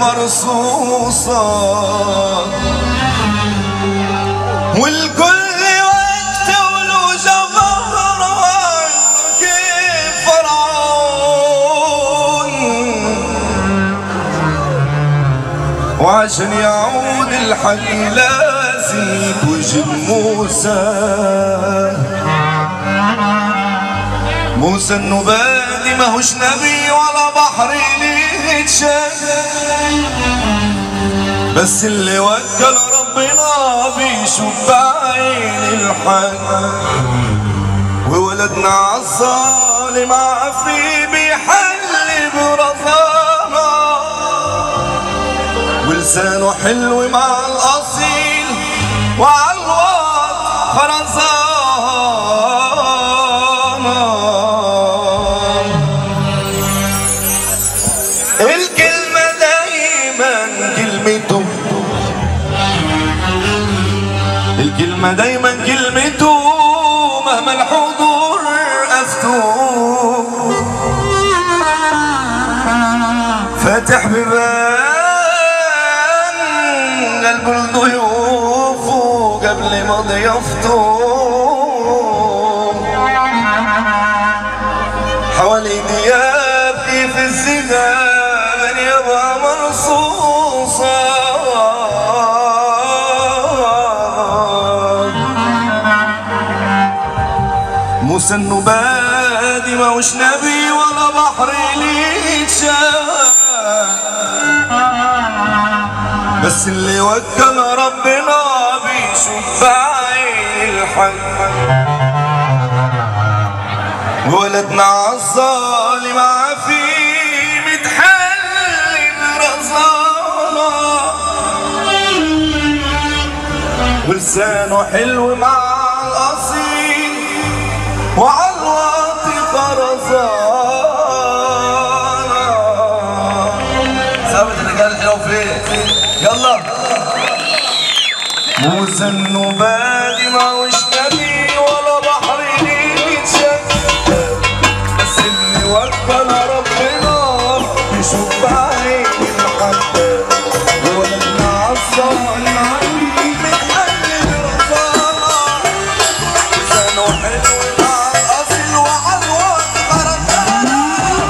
مرصوصة والكل وقت ولو جبهرة كيف فرعون وعشان يعود الحكي لازم يتوجد موسى موسى النبادي ماهوش نبي ولا بحر ليه يتشاف بس اللي وكل ربنا بيشوف بعين الحق وولدنا عالظالم عفي بيحل برزانة ولسانه حلو مع الأصيل وعلى الوقت خرزانة الكلمة دايما كلمته الكلمة دايما كلمته مهما الحضور أفتوه فاتح بيبان قلب الضيوف قبل ما ضيافته حوالي دياب كيف الزمان يبقى مرصوصة موسى النبادي ما وش نبي ولا بحر ليه بس اللي وكل ربنا بيشوف بعين الحق ولدنا عالظالم عفي متحل برزانة ولسانه حلو مع الأصيل وعلى الواطي خرزانة ثابت الرجال الحلو فين يلا موسى النبادي ما وش نبي ولا بحر ليه يتشك بس اللي وكل ربنا يشوف بعين الحق وولدنا عالظالم عمي متحل برزانة لسانه حلو مع الأصل وعلى الوقت خرزانة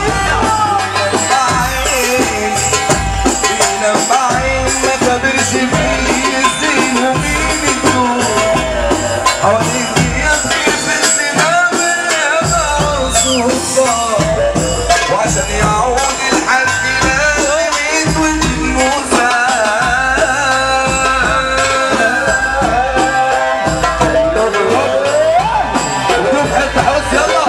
بعين فينا بعين ما كبرش فيه الزين ومين الدور حواليك يبكي في الزمام يا صوصة وعشان يعود الحق لازم يتوجد موسى شوف حته حس يلا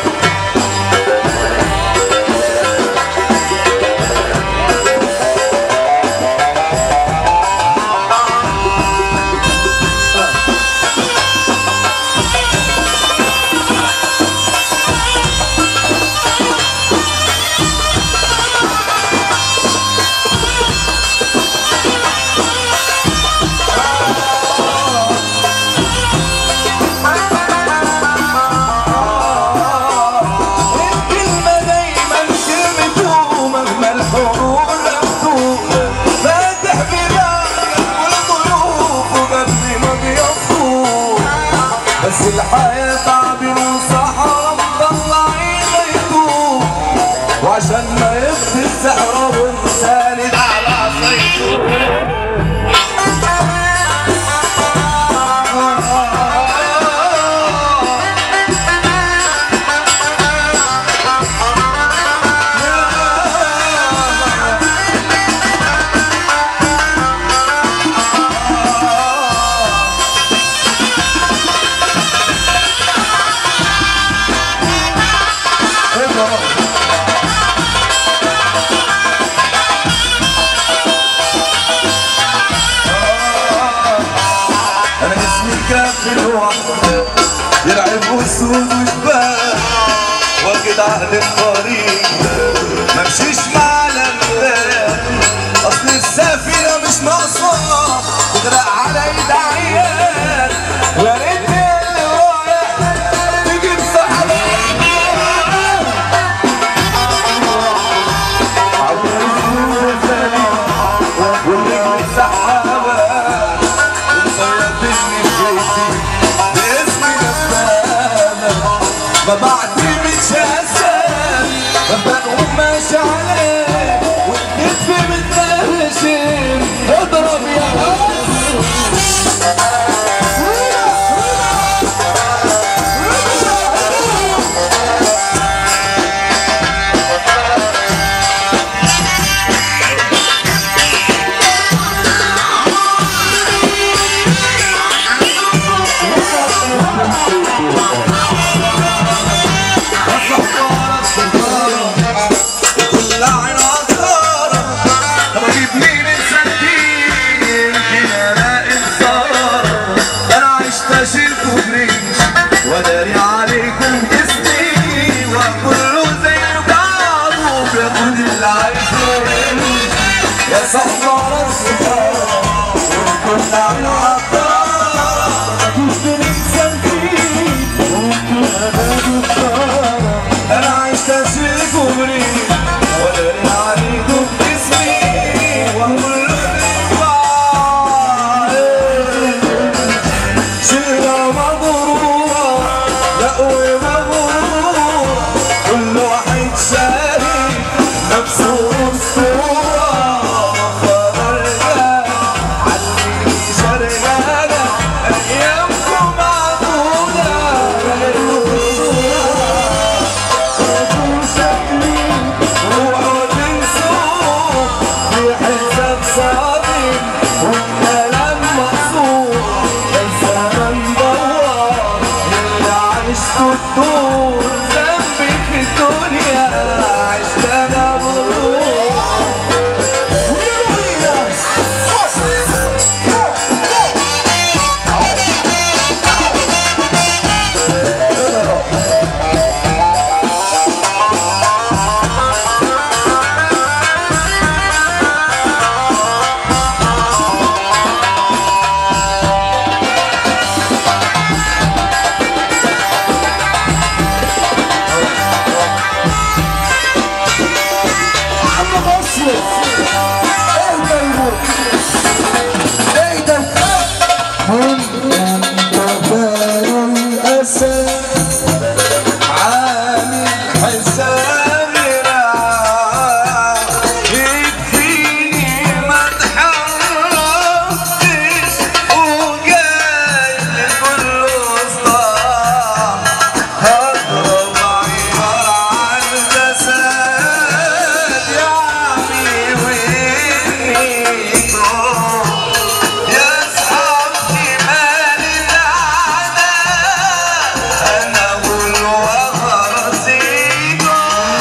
الكلمة دايما كلمته مهما الحروب مفتوح فاتح بباب والضيوف وقبل ما بيفوق بس الحياة تعب وصحراء مطلعين يدوب وعشان ما يخفي السحر والساند على عصيته انا اسمي كافر وحده يلعب وسود وشباب واجد عهد الطريق ما مشيش مع الانباب اصل السفينه مش ناقصه تغرق على ايد عيال ويا ريت اللي رايح تجيب صحابي سهرة السهرة وكل عين عطارة انا عشت اسير كبري ولا عليكم باسمي وكل شيرة مبرورة لقوة مبرورة كل واحد شاري نفسه الصورة فرجع علي شرقانة أيامكم معدودة اوعوا تنسوا في حساب صادق والكلام مقصود الزمن دوار اللي عشته الدور ذنبي في الدنيا عشت انا بطول عامل حساب راح يكفيني ما تحركتش وجاي لكل اصلاح هضرب عبارة عن جسد يا عمي وإني يا صحابتي مالي العذاب أنا أقول وخرسيكم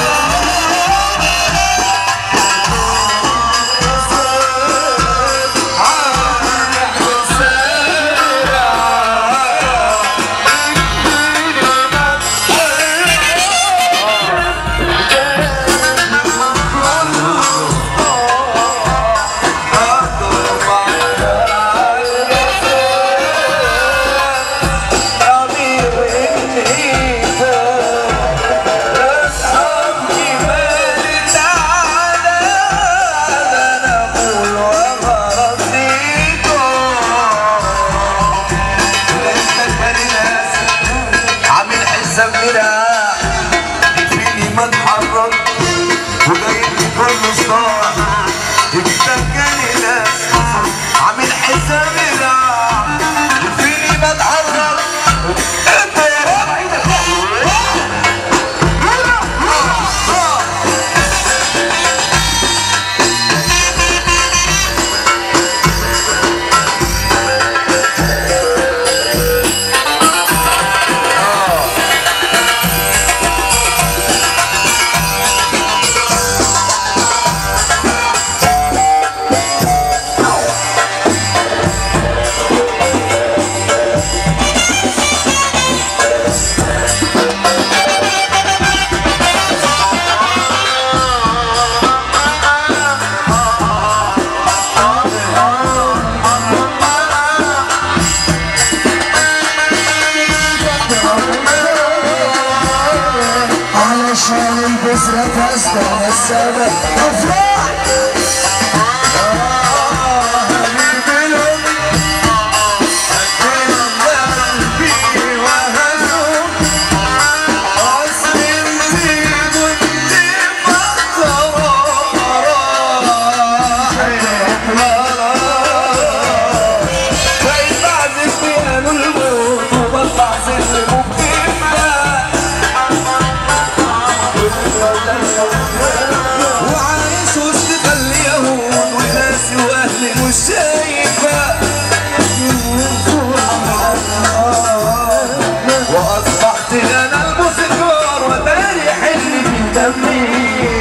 عامل حساب مراح يكفيني ما اتحرك وجاي لي كل صار يفتكرني ناس عامل حساب مراح يكفيني ما اتحرك انت يا علشان البذرة تزداد السبب افرح وعايش وسط اليهود وناسي واهلي مش شايفه واصبحت انا الموسيقار وداري حلمي في دمي